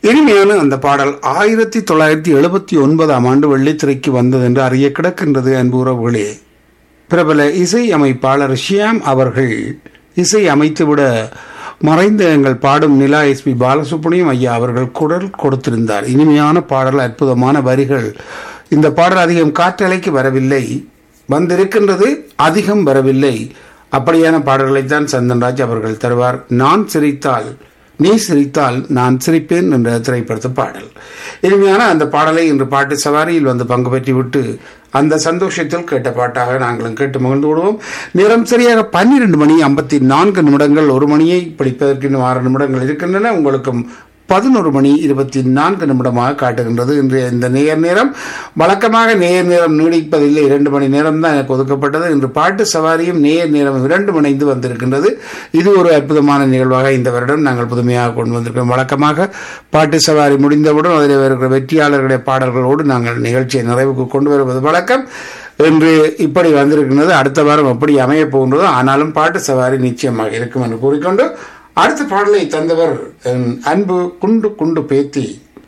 இனிமையான அந்த பாடல் ஆயிரத்தி தொள்ளாயிரத்தி எழுபத்தி ஒன்பதாம் ஆண்டு வெள்ளித்திரைக்கு வந்தது என்று அறிய கிடக்கின்றது அன்பு உறவுகளே பிரபல இசை அமைப்பாளர் ஷியாம் அவர்கள் இசை அமைத்துவிட மறைந்த எங்கள் பாடும் நிலா எஸ் பி பாலசுப்ரமணியம் ஐயா அவர்கள் குரல் கொடுத்திருந்தார் இனிமையான பாடல் அற்புதமான வரிகள் இந்த பாடல் அதிகம் காற்றலைக்கு வரவில்லை வந்திருக்கின்றது அதிகம் வரவில்லை அப்படியான பாடல்களைத்தான் சந்தன்ராஜ் அவர்கள் தருவார் நான் சிரித்தால் நீ சிரித்தால் நான் சிரிப்பேன் என்ற திரைப்படத்து பாடல் இனிமையான அந்த பாடலை இன்று பாட்டு சவாரியில் வந்து பங்கு பெற்றி விட்டு அந்த சந்தோஷத்தில் கேட்ட பாட்டாக நாங்களும் கேட்டு மகிழ்ந்து விடுவோம் நேரம் சரியாக பன்னிரண்டு மணி ஐம்பத்தி நான்கு நிமிடங்கள் ஒரு மணியை பிடிப்பதற்கு இன்னும் ஆறு நிமிடங்கள் இருக்கின்றன உங்களுக்கும் பதினோரு மணி இருபத்தி நான்கு நிமிடமாக காட்டுகின்றது இன்றைய இந்த நேர் நேரம் வழக்கமாக நேர் நேரம் நீடிப்பதில்லை இரண்டு மணி நேரம் தான் எனக்கு ஒதுக்கப்பட்டது இன்று பாட்டு சவாரியும் நேர் நேரம் இரண்டு மணிந்து வந்திருக்கின்றது இது ஒரு அற்புதமான நிகழ்வாக இந்த வருடம் நாங்கள் புதுமையாக கொண்டு வந்திருக்கிறோம் வழக்கமாக பாட்டு சவாரி முடிந்தவுடன் அதில் இருக்கிற வெற்றியாளர்களுடைய பாடல்களோடு நாங்கள் நிகழ்ச்சியை நிறைவுக்கு கொண்டு வருவது வழக்கம் என்று இப்படி வந்திருக்கின்றது அடுத்த வாரம் எப்படி அமையப் போகின்றதோ ஆனாலும் பாட்டு சவாரி நிச்சயமாக இருக்கும் என்று கூறிக்கொண்டு அடுத்த பாடலை தந்தவர் என் அன்பு குண்டு குண்டு பேத்தி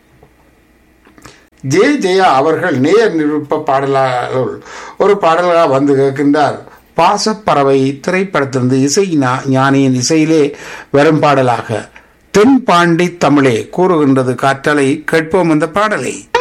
ஜே ஜெயா அவர்கள் நேர் நிருப்ப பாடலால் ஒரு பாடலாக வந்து கேட்கின்றார் பாசப்பறவை திரைப்படத்திலிருந்து இசை ஞா- ஞானியின் இசையிலே வரும் பாடலாக தென்பாண்டி தமிழே கூறுகின்றது காற்றலை கேட்போம் அந்த பாடலை